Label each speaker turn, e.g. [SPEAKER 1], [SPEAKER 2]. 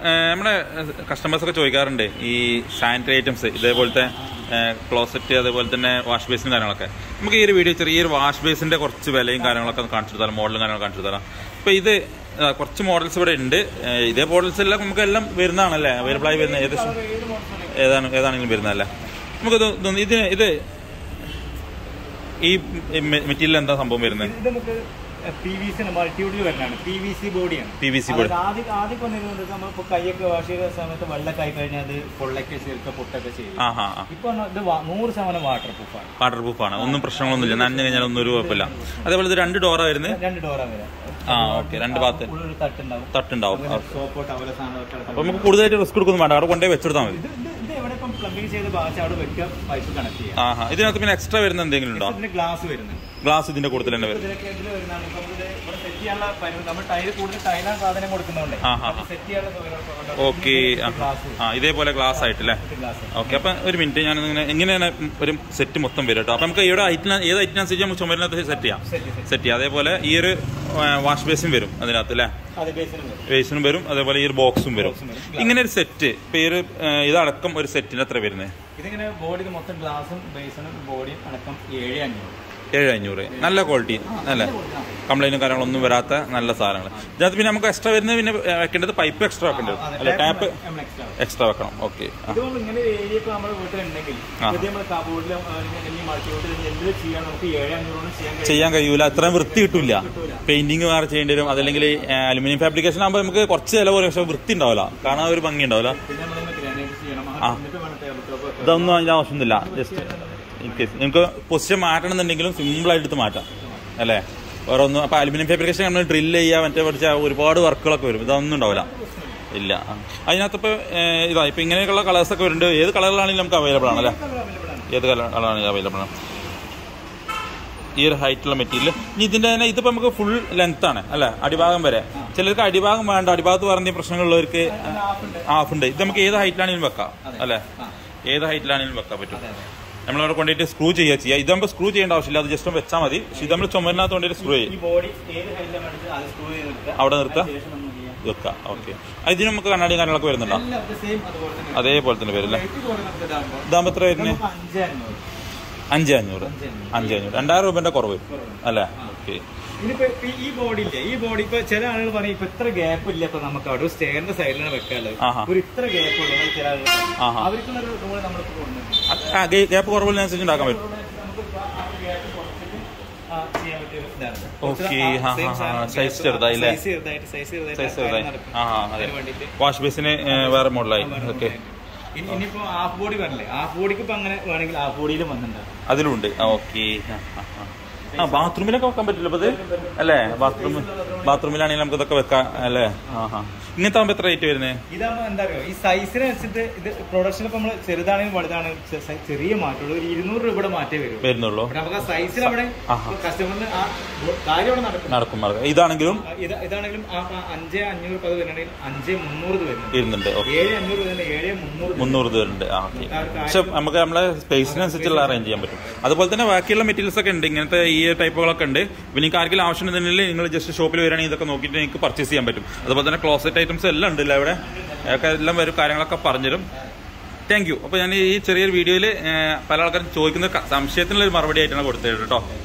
[SPEAKER 1] ഏഹ്, നമ്മുടെ കസ്റ്റമേഴ്സ് ഒക്കെ ചോദിക്കാറുണ്ട് ഈ സാനിറ്ററി ഐറ്റംസ് ഇതേപോലത്തെ ക്ലോസറ്റ് അതേപോലെ തന്നെ വാഷ് ബേസിനും കാര്യങ്ങളൊക്കെ നമുക്ക് ഈ ഒരു വീഡിയോ ചെറിയൊരു വാഷ് ബേസിന്റെ കുറച്ച് വിലയും കാര്യങ്ങളൊക്കെ ഒന്ന് കാണിച്ചു തരാം മോഡലും കാര്യങ്ങളൊക്കെ കാണിച്ചു തരാം അപ്പൊ ഇത് ആ, കുറച്ച് മോഡൽസ് ഇവിടെ ഉണ്ട് ഏഹ്, ഇതേ മോഡൽസ് എല്ലാം നമുക്ക് എല്ലാം വരുന്നതാണല്ലേ അവൈലബിൾ ആയി വരുന്ന ഏകദേശം ഏതാണ് ഏതാണെങ്കിലും വരുന്നതല്ലേ നമുക്കിത് ഇതൊന്ന് ഇത് ഇത് ഈ മെറ്റീരിയൽ എന്താ സംഭവം വരുന്നത്
[SPEAKER 2] ഇത് നമുക്ക് പി വി സി മൾട്ടിവുഡിൽ വരുന്നതാണ് പി വി സി ബോഡിയാണ്
[SPEAKER 1] PVC body.
[SPEAKER 2] ആദ്യം ആദ്യം വന്നിരുന്നത് നമ്മളിപ്പോ കൈയൊക്കെ വാഷ് ചെയ്ത സമയത്ത് വെള്ളമൊക്കെ ആയി കഴിഞ്ഞാൽ അത് പൊള്ളൊക്കെ ചേർക്കുക പൊട്ടൊക്കെ ചെയ്യും
[SPEAKER 1] ആ ഹാ ആ
[SPEAKER 2] ഇപ്പൊ ഇത് വാ- നൂറ് ശതമാനം വാട്ടർ പ്രൂഫാണ്
[SPEAKER 1] വാട്ടർ പ്രൂഫാണ് ഒന്നും പ്രശ്നങ്ങളൊന്നുമില്ല നനഞ്ഞു കഴിഞ്ഞാൽ ഒന്നും ഒരു കുഴപ്പമില്ല അതേപോലെ ഇത് രണ്ട് ഡോറാ വരുന്നത്
[SPEAKER 2] രണ്ട് ഡോറാ വരാം
[SPEAKER 1] ആ ഓക്കെ രണ്ട് ഭാഗത്ത്
[SPEAKER 2] ഉള്ളൊരു തട്ടുണ്ടാവും
[SPEAKER 1] തട്ടുണ്ടാവും
[SPEAKER 2] സോപ്പോ ടവല സാധനമൊക്കെ
[SPEAKER 1] അപ്പൊ നമുക്ക് കൂടുതലായിട്ട് റിസ്ക് കൊടുക്കൊന്നും വേണ്ട അവിടെ കൊണ്ടുപോയി വെച്ചെടുത്താൽ മതി
[SPEAKER 2] ഇത് ഇത് ഇത് എവിടെ ഇപ്പം പ്ലംബിംഗ് ചെയ്ത ഭാഗത്ത് അവിടെ വെക്കുക പൈപ്പ് കണക്ട് ചെയ്യാം
[SPEAKER 1] ആ ഹാ ഇതിനകത്ത് പിന്നെ എക്സ്ട്രാ വരുന്ന എന്തെങ്കിലും ഉണ്ടോ
[SPEAKER 2] ഇതിന് ഗ്ലാസ് വരുന്നുണ്ട്
[SPEAKER 1] ഗ്ലാസ് ഇതിന്റെ കൂട്ടത്തിൽ തന്നെ വരും
[SPEAKER 2] ഇതിലൊക്കെ ഇതിൽ വരുന്നതാണ് ഇപ്പം ഇത് ഇവിടെ സെറ്റ് ചെയ്യാനുള്ള പരിമിതി നമ്മൾ ടൈല് കൂടുതൽ ടൈലാണ് സാധനം കൊടുക്കുന്നതുകൊണ്ട്
[SPEAKER 1] ആ, ആ, ആ.
[SPEAKER 2] സെറ്റ് ചെയ്യാനുള്ള സൗകര്യം
[SPEAKER 1] ഓക്കെ ആ ഇതേപോലെ ഗ്ലാസ് ആയിട്ടല്ലേ
[SPEAKER 2] ഗ്ലാസ്
[SPEAKER 1] ഓക്കെ അപ്പൊ ഒരു മിനിറ്റ് ഞാൻ ഇങ്ങനെ എങ്ങനെയാണ് ഒരു സെറ്റ് മൊത്തം വരും കേട്ടോ അപ്പൊ നമുക്ക് ഇവിടെ ഐറ്റിന് ഏത് ഐറ്റിനനുസരിച്ച് നമുക്ക് ചുമരിനകത്ത് സെറ്റ് ചെയ്യാം
[SPEAKER 2] സെറ്റ് സെറ്റ്
[SPEAKER 1] സെറ്റ് ചെയ്യാം അതേപോലെ ഈ ഒരു വാഷ് ബേസിൻ വരും അതിനകത്ത് അല്ലേ
[SPEAKER 2] അതെ ബേസിനും വരും
[SPEAKER 1] ബേസിനും വരും അതേപോലെ ഈ ഒരു ബോക്സും വരും
[SPEAKER 2] Box ഉം വരും.
[SPEAKER 1] ഇങ്ങനെ ഒരു സെറ്റ് ഇപ്പൊ ഈ ഒരു ഏ, ഇതടക്കം ഒരു സെറ്റിന് എത്ര വരുന്നത്
[SPEAKER 2] ഇതിങ്ങനെ ബോഡിക്ക് മൊത്തം ഗ്ലാസും ബേസിനും ബോഡിയും അടക്കം ഏഴ് അഞ്ഞൂറ്
[SPEAKER 1] ഏഴ് അഞ്ഞൂറ് നല്ല ക്വാളിറ്റി നല്ല കംപ്ലൈന്റും കാര്യങ്ങളൊന്നും വരാത്ത നല്ല സാധനങ്ങൾ ഇതിനകത്ത് പിന്നെ നമുക്ക് എക്സ്ട്രാ വരുന്നത് പിന്നെ ഏ, വെക്കേണ്ടത് പൈപ്പ് എക്സ്ട്രാ വെക്കേണ്ടത് അല്ല ടാപ്പ് എക്സ്ട്രാ വെക്കണം ഓക്കെ
[SPEAKER 2] ഇതുകൊണ്ട് ഇങ്ങനെ ഏരിയ ഇപ്പൊ നമ്മുടെ വീട്ടിലുണ്ടെങ്കിൽ
[SPEAKER 1] ആ.
[SPEAKER 2] ഇത് നമ്മൾ കബോർഡിലും അല്ലെങ്കിൽ മൾട്ടി ബോർഡിലും എന്ത് ചെയ്യാൻ നമുക്ക് ഏഴ് അഞ്ഞൂറോളം ചെയ്യാൻ കഴിയും
[SPEAKER 1] ചെയ്യാൻ കഴിയൂല അത്രയും വൃത്തി കിട്ടൂല പെയിന്റിങ് വേറെ ചെയ്യേണ്ടി വരും അതല്ലെങ്കിൽ അലുമിനിയം ഫാബ്രിക്കേഷൻ ആകുമ്പോൾ നമുക്ക് കുറച്ച് ചിലവ് വരും പക്ഷെ വൃത്തി ഉണ്ടാവില്ല കാണാൻ ഒരു ഭംഗി ഉണ്ടാവില്ല
[SPEAKER 2] പിന്നെ നമ്മൾ ഗ്രാനൈറ്റ് ചെയ്യണം
[SPEAKER 1] ആ.
[SPEAKER 2] എന്നിട്ട് വേണം ടേബിൾ ടോപ്പ് വെക്കാൻ.
[SPEAKER 1] ഇതൊന്നും അതിന്റെ ആവശ്യമൊന്നുമില്ല ജസ്റ്റ് ഇൻ കേസ് നിങ്ങൾക്ക് പൊസിഷൻ മാറ്റണം എന്നുണ്ടെങ്കിലും സിമ്പിൾ ആയിട്ട് എടുത്ത് മാറ്റാം അല്ലേ വേറെ ഒന്നും അപ്പൊ അലുമിനിയം ഫാബ്രിക്കേഷൻ നമ്മൾ ഡ്രില്ല് ചെയ്യുക മറ്റേ പഠിച്ച ഒരുപാട് വർക്കുകളൊക്കെ വരും ഇതൊന്നും ഉണ്ടാവില്ല ഇല്ല ആ. അതിനകത്ത് ഇപ്പൊ ഏഹ്, ഇതാ ഇപ്പൊ ഇങ്ങനെയൊക്കെയുള്ള കളേഴ്സ് ഒക്കെ വരുന്നുണ്ട് ഏത് കളറിലാണെങ്കിലും നമുക്ക് അവൈലബിൾ ആണല്ലേ
[SPEAKER 2] available ആണ്.
[SPEAKER 1] ഏത് കളറാണെങ്കിലും അവൈലബിൾ ആണ് ഈ ഒരു ഹൈറ്റുള്ള മെറ്റീരിയൽ ഇനി ഇതിന്റെ തന്നെ ഇതിപ്പോ നമുക്ക് ഫുൾ ലെങ്ത് ആണ് അല്ലെ അടിഭാഗം വരെ ചിലർക്ക് അടിഭാഗം വേണ്ട അടിഭാഗത്ത് പറഞ്ഞ പ്രശ്നങ്ങളുള്ളവർക്ക്
[SPEAKER 2] അതിന് half ഉണ്ട്.
[SPEAKER 1] ഹാഫ് ഉണ്ട് ഇത് നമുക്ക് ഏത് ഹൈറ്റിലാണെങ്കിലും വെക്കാം അല്ലെ
[SPEAKER 2] ആ.
[SPEAKER 1] ഏത് ഹൈറ്റിലാണെങ്കിലും വെക്കാൻ പറ്റും
[SPEAKER 2] അതെ, അതെ.
[SPEAKER 1] നമ്മളവിടെ കൊണ്ടുപോയിട്ട് സ്ക്രൂ ചെയ്യുക ചെയ്യുക ഇത് നമുക്ക് സ്ക്രൂ ചെയ്യേണ്ട ആവശ്യമില്ല അത് ജസ്റ്റ് വെച്ചാൽ മതി പക്ഷെ ഇത് നമ്മൾ ചുമരിനകത്ത് കൊണ്ടുപോയിട്ട് സ്ക്രൂ
[SPEAKER 2] ഈ
[SPEAKER 1] ചെയ്യും
[SPEAKER 2] ബോഡി ഏത് ഹൈറ്റിലാണ് എടുത്ത് അത് സ്ക്രൂ ചെയ്ത് നിർത്തുക
[SPEAKER 1] അവിടെ നിർത്തുക?
[SPEAKER 2] അതിനുശേഷം നമ്മൾ ചെയ്യാം.
[SPEAKER 1] വെക്കാം ഓക്കെ ഇതിന് നമുക്ക് കണ്ണാടി കാര്യങ്ങളൊക്കെ വരുന്നുണ്ടോ
[SPEAKER 2] എല്ലാം ഇത് same അതുപോലെ തന്നെ.
[SPEAKER 1] അതേപോലെ തന്നെ വരും അല്ലേ
[SPEAKER 2] Rate കുറഞ്ഞത് ഇതാകുമ്പോൾ
[SPEAKER 1] ഇതാകുമ്പോൾ എത്ര വരുന്നത്
[SPEAKER 2] നമുക്ക് അഞ്ച് അഞ്ഞൂറ്.
[SPEAKER 1] അഞ്ച് അഞ്ഞൂറ്
[SPEAKER 2] അഞ്ച് അഞ്ഞൂറ്.
[SPEAKER 1] അഞ്ച് അഞ്ഞൂറ് രണ്ടായിരം രൂപന്റെ കുറവ്
[SPEAKER 2] കുറവുണ്ട്.
[SPEAKER 1] അല്ലേ
[SPEAKER 2] ആ.
[SPEAKER 1] ഓക്കെ
[SPEAKER 2] ഇനിയിപ്പോ ഇപ്പൊ ഈ ബോഡി ഇല്ലേ ഈ ബോഡി ഇപ്പൊ ചില ആളുകൾ പറയും ഇപ്പൊ ഇത്ര ഗ്യാപ്പ് ഇല്ല ഇപ്പൊ നമുക്ക് അവിടെ സ്റ്റേറിന്റെ സൈഡിലാണ് വെക്കാനുള്ളത്
[SPEAKER 1] ആഹാ.
[SPEAKER 2] ഒരു ഇത്ര ഗ്യാപ്പ് ഉള്ളൂ എന്ന് ചില ആളുകൾ പറയും.
[SPEAKER 1] ആഹാ.
[SPEAKER 2] അവർക്കുള്ള ഒരു റൂൾ നമ്മളിപ്പോ കൊണ്ടുവന്നു
[SPEAKER 1] ഗ്യാപ്പ് കുറവിനനുസരിച്ച് ഉണ്ടാക്കാൻ പറ്റും
[SPEAKER 2] നമുക്ക് ആ ഒരു ഗ്യാപ്പ് കുറച്ചിട്ട് ആ ചെയ്യാൻ പറ്റിയ ഒരു ഇതാണ്
[SPEAKER 1] ഓക്കേ,
[SPEAKER 2] ആ,
[SPEAKER 1] ഹാ,
[SPEAKER 2] same
[SPEAKER 1] ഹാ,
[SPEAKER 2] സാധനം
[SPEAKER 1] ഹാ. Size
[SPEAKER 2] gap,
[SPEAKER 1] ചെറുതായി അല്ലേ?
[SPEAKER 2] size ചെറുതായിട്ട് size ചെറുതായിട്ട്
[SPEAKER 1] സൈസ്
[SPEAKER 2] ആ കാര്യം
[SPEAKER 1] ചെറുതായി
[SPEAKER 2] നടക്കും.
[SPEAKER 1] ആ ആ അതെ
[SPEAKER 2] അതിന് വേണ്ടിയിട്ട്
[SPEAKER 1] വാഷ് ബേസിന് വേറെ മോഡലായി
[SPEAKER 2] ആ, വേറെ
[SPEAKER 1] ഓക്കെ
[SPEAKER 2] ഇനി- ഇനിയിപ്പോ ഹാഫ് ബോഡി പറഞ്ഞില്ലേ ഹാഫ് ബോഡിക്ക് ഇപ്പൊ അങ്ങനെ വേണമെങ്കിൽ ഹാഫ് ബോഡിയിലും വന്നിട്ടുണ്ടാവും
[SPEAKER 1] അതിലുണ്ട് ഓക്കെ ആ ബാത്റൂമിലൊക്കെ വെക്കാൻ പറ്റില്ല അപ്പൊ ഇത് അല്ലേ ബാത്റൂം ബാത്റൂമിലാണെങ്കിൽ നമുക്ക് ഇതൊക്കെ വെക്കാം അല്ലേ ആ ഹാ ഇങ്ങനത്തെ ആകുമ്പോ എത്ര റേറ്റ് വരുന്നത്
[SPEAKER 2] ഇതാകുമ്പോ എന്താ അറിയോ ഈ സൈസിനെ വെച്ചിട്ട് ഇത് പ്രൊഡക്ഷൻ ഇപ്പൊ നമ്മള് ചെറുതാണെങ്കിലും വലുതാണെങ്കിലും ചെ- സൈ- ചെറിയ മാറ്റമുള്ളൂ ഒരു ഇരുന്നൂറ് രൂപയുടെ മാറ്റേ വരും
[SPEAKER 1] വരുന്നുള്ളൂ
[SPEAKER 2] പക്ഷെ നമുക്ക് ആ സൈസിൽ അവിടെ
[SPEAKER 1] ആഹാ.
[SPEAKER 2] കസ്റ്റമറിന് ആ കാര്യം അവിടെ നടക്കും
[SPEAKER 1] നടക്കും മാർഗം ഇതാണെങ്കിലും
[SPEAKER 2] ആ, ഇത് ഇതാണെങ്കിലും ആ ആ അഞ്ച് അഞ്ഞൂറ് പത് വരുന്നുണ്ടെങ്കിൽ അഞ്ച് മുന്നൂറ് ഇത് വരുന്നുണ്ട്
[SPEAKER 1] ഇരുന്നുണ്ട് ഓക്കെ
[SPEAKER 2] ഏഴ് അഞ്ഞൂറ് വരുന്നുണ്ട് ഏഴ് മുന്നൂറ് ഇത്
[SPEAKER 1] മുന്നൂറ് വരുന്നുണ്ട് ആ ഓക്കെ പക്ഷെ നമുക്ക് നമ്മളെ സ്പേസിനനുസരിച്ചുള്ള അറേഞ്ച് ചെയ്യാൻ പറ്റും അതുപോലെ തന്നെ ബാക്കിയുള്ള മെറ്റീരിയൽസ് ഒക്കെ ഉണ്ട് ഇങ്ങനത്തെ ഈ ടൈപ്പുകളൊക്കെ ഉണ്ട് പിന്നെ നിങ്ങൾക്ക് ആർക്കെങ്കിലും ആവശ്യമുണ്ടെന്നുണ്ടെങ്കിൽ നിങ്ങൾ ജസ്റ്റ് ഷോപ്പിൽ വരികയാണെങ്കിൽ ഇതൊക്കെ നോക്കിയിട്ട് നിങ്ങൾക്ക് പർച്ചേസ് ചെയ്യാൻ പറ്റും അതുപോലെ തന്നെ ക്ലോസറ്റ് ഐറ്റംസ് എല്ലാം ഉണ്ടല്ലോ ഇവിടെ ഒക്കെ എല്ലാം വരും കാര്യങ്ങളൊക്കെ പറഞ്ഞുതരും താങ്ക് യു അപ്പോൾ ഞാൻ ഈ ചെറിയൊരു വീഡിയോയിൽ പല ആൾക്കാരും ചോദിക്കുന്ന ക- സംശയത്തിനുള്ള ഒരു മറുപടി ആയിട്ടാണ് കൊടുത്തത് കേട്ടോ